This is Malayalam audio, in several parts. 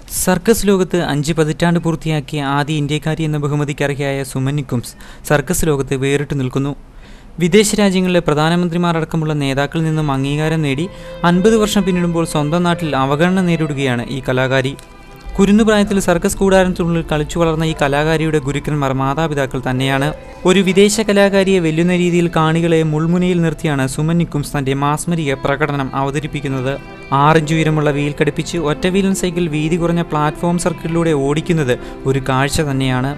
സർക്കസ് ലോകത്ത് അഞ്ച് പതിറ്റാണ്ട് പൂർത്തിയാക്കിയ ആദ്യ ഇന്ത്യക്കാരി എന്ന ബഹുമതിക്ക് അർഹയായ സുമൻ നിക്കുംസ് സർക്കസ് ലോകത്ത് വേറിട്ട് നിൽക്കുന്നു വിദേശ രാജ്യങ്ങളിലെ പ്രധാനമന്ത്രിമാരടക്കമുള്ള നേതാക്കളിൽ നിന്നും അംഗീകാരം നേടി അൻപത് വർഷം പിന്നിടുമ്പോൾ സ്വന്തം നാട്ടിൽ അവഗണന നേരിടുകയാണ് ഈ കലാകാരി കുരുന്നുപ്രായത്തിൽ സർക്കസ് കൂടാരത്തിനുള്ളിൽ കളിച്ചു വളർന്ന ഈ കലാകാരിയുടെ ഗുരുക്കന്മാർ മാതാപിതാക്കൾ തന്നെയാണ് ഒരു വിദേശ കലാകാരിയെ വെല്ലുന്ന രീതിയിൽ കാണികളെ മുൾമുനയിൽ നിർത്തിയാണ് സുമൻ നിക്കുംസ് തന്റെ മാസ്മരിക പ്രകടനം അവതരിപ്പിക്കുന്നത് ആറിഞ്ച് ഉയരമുള്ള വീൽ ഘടിപ്പിച്ച് ഒറ്റ വീലൻ സൈക്കിൾ വീതി കുറഞ്ഞ പ്ലാറ്റ്ഫോം സർക്കിളിലൂടെ ഓടിക്കുന്നത് ഒരു കാഴ്ച തന്നെയാണ്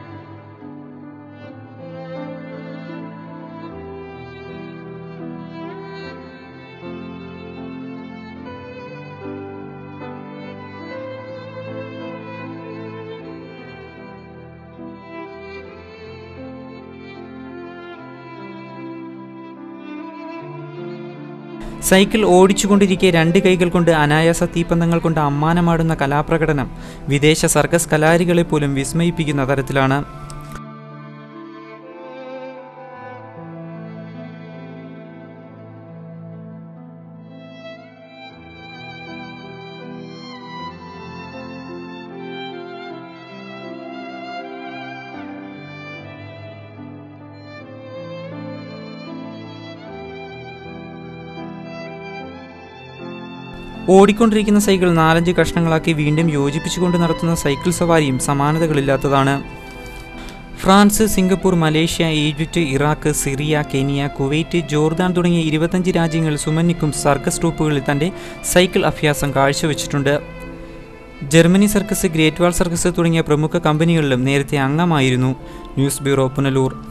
സൈക്കിൾ ഓടിച്ചുകൊണ്ടിരിക്കെ രണ്ട് കൈകൾ കൊണ്ട് അനായാസ തീപ്പന്തങ്ങൾ കൊണ്ട് അമ്മാനമാടുന്ന കലാപ്രകടനം വിദേശ സർക്കസ് കലാരികളെ പോലും വിസ്മയിപ്പിക്കുന്ന തരത്തിലാണ് ഓടിക്കൊണ്ടിരിക്കുന്ന സൈക്കിൾ നാലഞ്ച് കഷ്ണങ്ങളാക്കി വീണ്ടും യോജിപ്പിച്ചുകൊണ്ട് നടത്തുന്ന സൈക്കിൾ സവാരിയും സമാനതകളില്ലാത്തതാണ് France Singapore Malaysia Egypt Iraq Syria Kenya Kuwait Jordan തുടങ്ങിയ ഇരുപത്തഞ്ച് രാജ്യങ്ങൾ സുമന്നിക്കും സർക്കസ് ട്രൂപ്പുകളിൽ തൻ്റെ സൈക്കിൾ അഭ്യാസം കാഴ്ചവെച്ചിട്ടുണ്ട് Germany circus Great Wall circus തുടങ്ങിയ പ്രമുഖ കമ്പനികളിലും നേരത്തെ അംഗമായിരുന്നു ന്യൂസ് ബ്യൂറോ പുനലൂർ